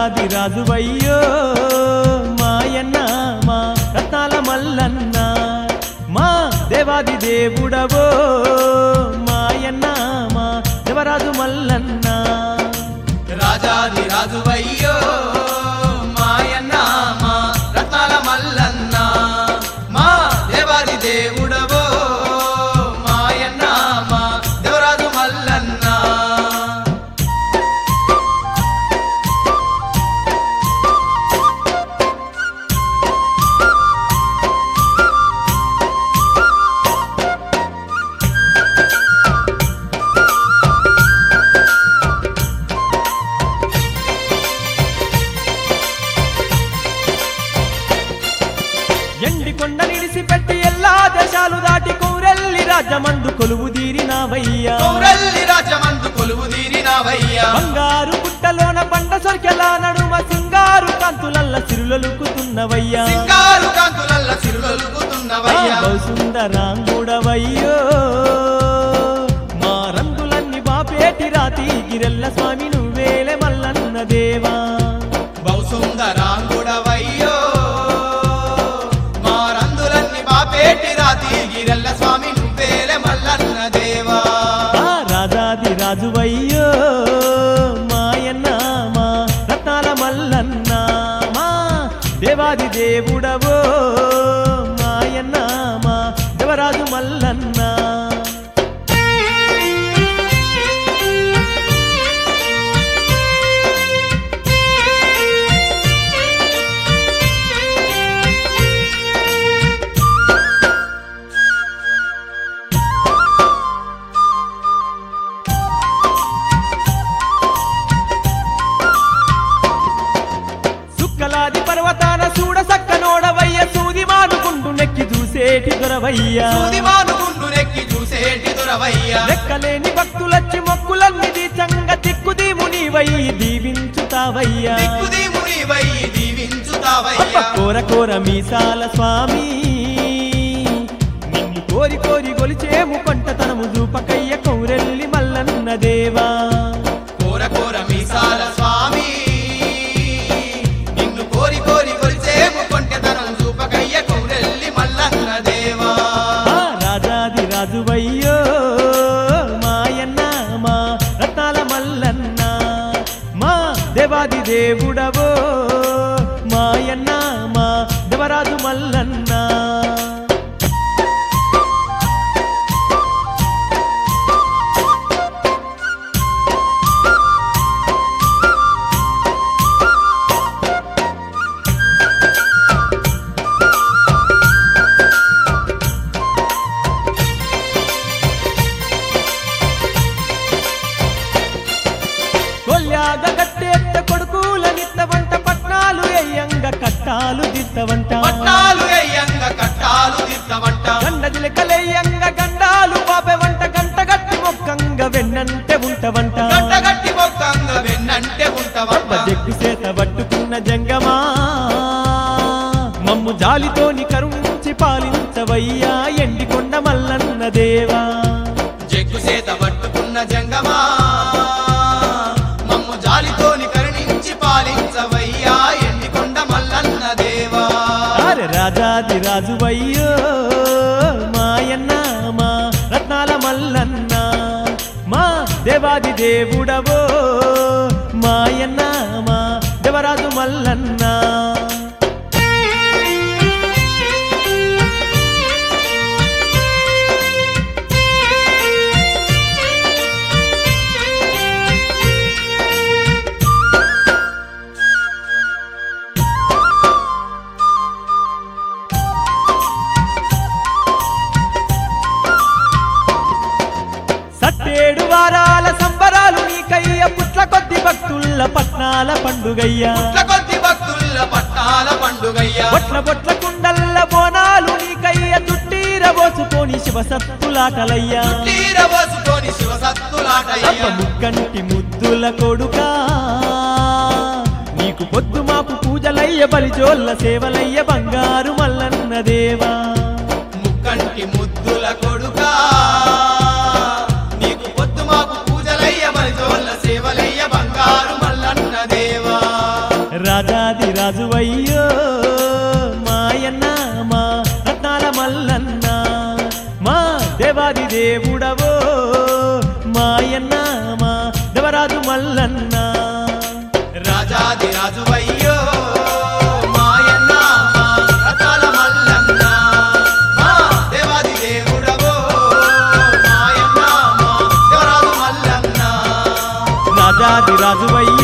రాజాది రాజువయ్యో మాయన్న మా రత్నాల మల్లన్న మా దేవాది దేవుడవో మాయన్న మా దేవరాజు మల్లన్న రాజాది రాజువయ్యో మాయన్న మా రత్నాల మల్లన్న మా దేవాది దేవుడవో మాయన్న మా దేవరాజు మల్లన్న ఎండి కొండ నిడిసిపెట్టి ఎల్లా దేశాలు దాటి కౌరెల్లి రాజమందు కొలువు తీరినావయ్యా కౌరల్లి రాజమందు కొలువు తీరినావయ్యా బంగారు పుట్టలోన పంట సొర్కెల నడుమ సింగారు కాంతులల్ల సిరులొలుకుతున్నవయ్యా సింగారు కాంతులల్ల సిరులొలుకుతున్నవయ్యా బౌసుందరాంగుడవయ్యో మా రంగులన్నీ బాపేటి రాతి గిరెల్ల స్వామి నువ్వేలే మల్లన్న దేవా బహుసుందరాంగుడవయ్యో మా రందులన్నీ బాపేటి రాతి గిరల్ల స్వామి నువ్వేలే మల్లన్న దేవా ఆ రాజాది రాజువయ్యో మాయన్న మా రత్నాల మల్లన్న మా దేవాది దేవుడవో మాయన్న మా దేవరాజు మల్లన్న సుక్కలాది పర్వతాన చూడ సక్కనోడవయ్య సూది మానుకుంటూ నెక్కి చూసేటి దొరవయ్యా సూది మానుకుండు నెక్కి చూసేటి దొరవయ్యా లెక్కలేని భక్తులచ్చి మొక్కులన్నీ తీర్చంగ తిక్కుది మునివై దీవించుతావయ్యా దిక్కుది మునివై దీవించుతావయ్యా కోర కోర మీసాల స్వామి నిన్ను కోరి కోరి గొలిచేము కొంటతనము చూపకయ్య కౌరెల్లి మల్లన్న దేవా కోర కోర మీసాల స్వామి నిన్ను కోరి కోరి కొలిచేము కొంటెతనం చూపకయ్య కౌరెల్లి మల్లన్న దేవా ఆ రాజాది రాజువయ్యో మాయన్న మా రత్నాల మల్లన్న మా దేవాది దేవుడవో మాయన్న మా దేవరాజు మల్లన్న కొల్యాగ కట్టేత్త కొడుకుల నిత్తవంట పట్నాలు ఎయ్యంగ కట్టాలు దిత్తవంట పట్టాలు ఎయ్యంగ కట్టాలు దిద్దవంట గండజిలకలెయ్యంగ గండాలు పాపెవంట గంట గట్టి మొక్కంగ వెన్నంటే ఉంటవంట గట్టగట్టి మొక్కంగ వెన్నంటే ఉంటవంట జగ్గు చేత పట్టుకున్న జంగమా మమ్ము జాలితోని కరుణించి పాలించవయ్యా ఎండికొండ మల్లన్న దేవా జగ్గు చేత పట్టుకున్న జంగమా మమ్ము జాలితోని కరుణించి పాలించవయ్యా ఎండికొండ మల్లన్న దేవా అరే రాజాది రాజువయ్యో మాయన్న మా రత్నాల మల్లన్న మా దేవాది దేవుడవో మాయన్న మా దేవరాజు మల్లన్న సట్టేడు వారాల సంబరాలు నీకయ్య పుట్ల కొద్ది భక్తుల్ల పట్నాల పండుగయ్యా పుట్ల కొద్ది భక్తుల పట్టాల పండుగయ్యా బొట్ల బొట్ల కుండల్ల బోనాలు నీకయ్య చుట్టీర పోసుకొని శివసత్తులాటలయ్యా తీర పోసుకొని శివ సత్తులాటయ్యా అప్ప ముక్కంటి ముద్దుల కొడుకా నీకు పొద్దు మాపు పూజలయ్య బలిజోళ్ళ సేవలయ్య బంగారు మల్లన్న దేవా ముక్కంటి ముద్దుల కొడుకా నీకు పొద్దు మాకు పూజలయ్య మరి జోళ్ళ సేవలయ్య బంగారు మల్లన్న దేవా దేవాది దేవుడవో మాయన్న మా దేవరాజు మల్లన్న రాజాది రాజువయ్యో మాయన్న మా రథాల మల్లన్న మా దేవాది దేవుడవో మాయన్న మా దేవరాజు మల్లన్న రాజాది రాజువయ్య